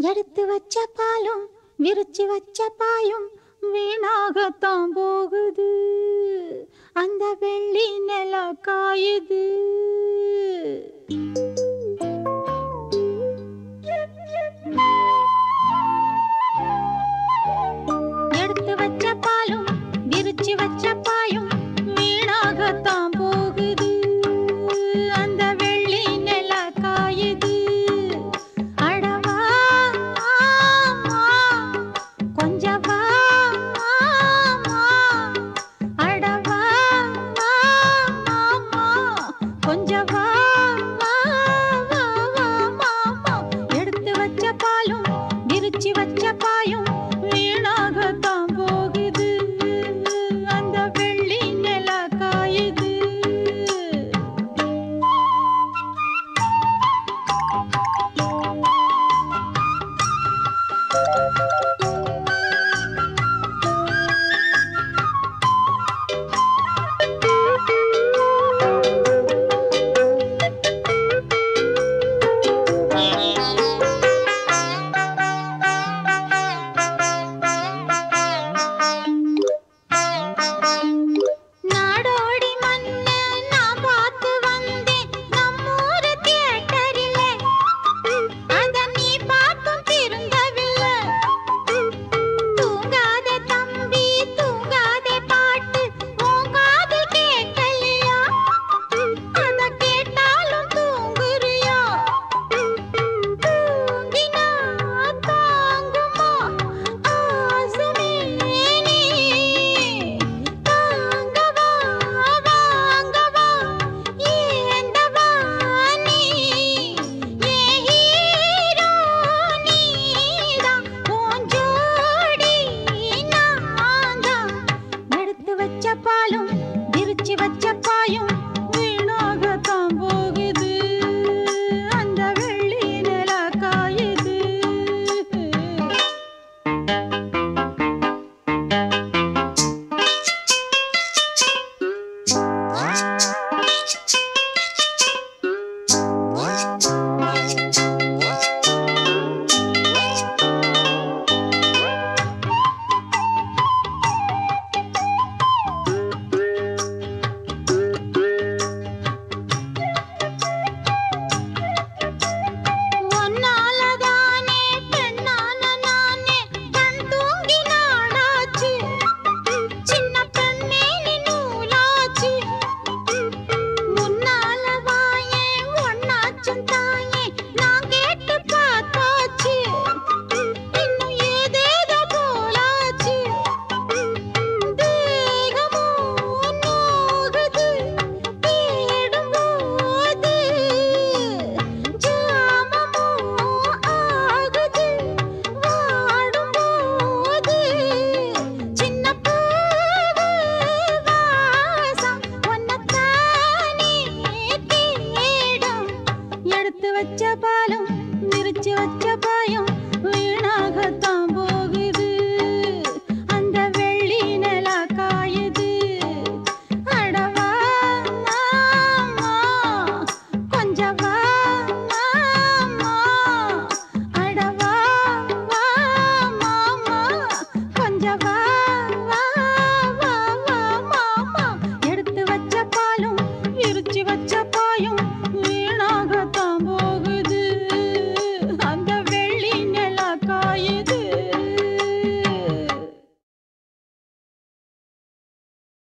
எடுத்து வச்ச பாலும் விரிச்சு வச்ச பாயும் வீணாகத்தான் போகுது அந்த வெள்ளி நில காயுது எடுத்து வச்ச பாலும் விரிச்சு வச்ச பாயும் வீணாகத்தான் போகுது அந்த வெள்ளி நில காயுது அடவா ஆமா, கொஞ்சம் வா ஆமா, அடவா ஆமா, கொஞ்சம் வா வா, வா, வா, மாமா. எடுத்து வச்ச பாலும் விரிச்சு வச்ச பாயும் வீணாகத்தான் போகுது அந்த வெள்ளி நில காயுது நாடோடி மண்ண நான் பார்த்து வந்தேன் நம்மூரு தியேட்டரிலே அத நீ பார்த்தும் திருந்தவில்லை தூங்காதே தம்பி தூங்காதே பாட்டு உன் காதில் கேட்கலையா அத கேட்டாலும் தூங்குறியா தூங்கினா தாங்குமா ஆசமே நீ தாங்கவா வாங்கவா ஏந்தவா நீ ஏ ஹீரோ நீதான் உன் ஜோடி நான்தான் எடுத்து வச்ச பாலும் விரிச்சு வச்ச பாயும் வீணாகத்தான் போகுது அந்த வெள்ளி நில காயுது ஒன்னாலதானே பெண்ணான நானே கண் தூங்கி நாளாச்சு சின்ன பெண்ணே நீ நூலாச்சு முன்னால வாயே ஒன்னாச்சும் தாயே நான் கேட்டு பார்த்தாச்சு இன்னும் ஏதேதோ போலாச்சு தேகமோ நோகுது தேடும்போது ஜாமமோ ஆகுது வாடும்போது சின்ன பூவு வாசம் உன்னைத்தானே தேடும் எடுத்து வச்ச பாலும் விரிச்சு வச்ச பாயும்